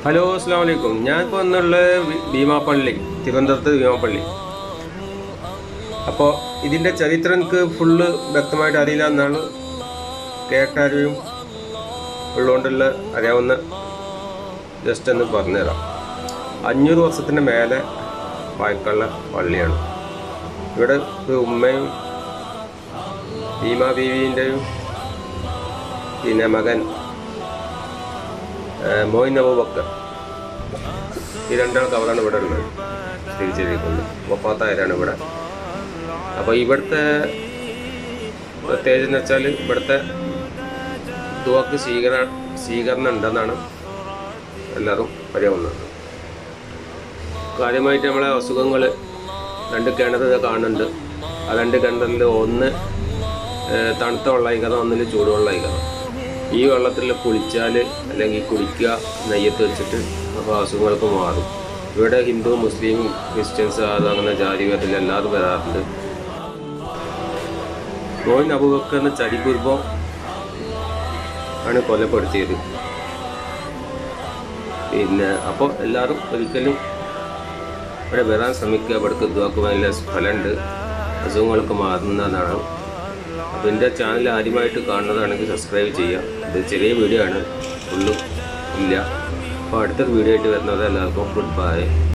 hello അസ്സാം വലൈക്കും ഞാനിപ്പോൾ വന്നുള്ളത് വി- ഭീമാപ്പള്ളി തിരുവനന്തപുരത്ത് ഭീമാപ്പള്ളി അപ്പോൾ ഇതിൻ്റെ ചരിത്രം എനിക്ക് ഫുള്ള് വ്യക്തമായിട്ട് അറിയില്ല എന്നാണ് കേട്ടറിവും ഉള്ളതുകൊണ്ടുള്ള അറിയാവുന്ന ജസ്റ്റ് ഒന്ന് പറഞ്ഞുതരാം അഞ്ഞൂറ് വർഷത്തിന് മേലെ പഴക്കമുള്ള പള്ളിയാണ് ഇവിടെ ഒരു ഉമ്മയും ഭീമാ ബീവിൻ്റെയും പിന്നെ മകൻ ഏഹ് മോയിൻ അബൂബക്കർ ഈ രണ്ടാൾ കവറാണ് ഇവിടെ ഉള്ളത് തിരിച്ചിരിക്കുന്നത് മുപ്പത്തായിരമാണ് ഇവിടെ അപ്പോൾ ഇവിടുത്തെ പ്രത്യേകത എന്ന് വെച്ചാൽ ഇവിടുത്തെ ദുവക്ക് സ്വീകര സ്വീകരണം ഉണ്ടെന്നാണ് എല്ലാവരും അറിയാവുന്നത് കാര്യമായിട്ട് നമ്മളെ അസുഖങ്ങൾ രണ്ട് കിണർ കാണുന്നുണ്ട് ആ രണ്ട് കിണറിൽ ഒന്ന് ഏഹ് തണുത്ത വെള്ളമായിക്കണം ഒന്നിൽ ചൂടുവെള്ളം ആയിക്കണം ഈ വെള്ളത്തിൽ കുളിച്ചാൽ അല്ലെങ്കിൽ കുടിക്കുക നെയ്യത്ത് വെച്ചിട്ട് അപ്പോൾ അസുഖങ്ങൾക്ക് മാറും ഇവിടെ ഹിന്ദു മുസ്ലിം ക്രിസ്ത്യൻസ് അത് അങ്ങനെ ജാതിഭേദത്തിൽ എല്ലാവരും വരാറുണ്ട് മോയിൻ അബൂബക്കറിന് ചരികുരുബം ആണ് കൊലപ്പെടുത്തിയത് പിന്നെ അപ്പോൾ എല്ലാവരും ഒരിക്കലും ഇവിടെ വരാൻ ശ്രമിക്കുക ഇവിടേക്ക് ഇതുവാക്ക് നല്ല ഫലമുണ്ട് അസുഖങ്ങളൊക്കെ മാറുന്നതാണ് അപ്പോൾ എൻ്റെ ചാനൽ ആദ്യമായിട്ട് കാണുന്നതാണെങ്കിൽ സബ്സ്ക്രൈബ് ചെയ്യുക ഇത് ചെറിയ വീഡിയോ ആണ് ഫുള്ളും ഇല്ല അപ്പോൾ അടുത്തൊരു വീഡിയോ ആയിട്ട് വരുന്നത് എല്ലാവർക്കും ഗുഡ് ബൈ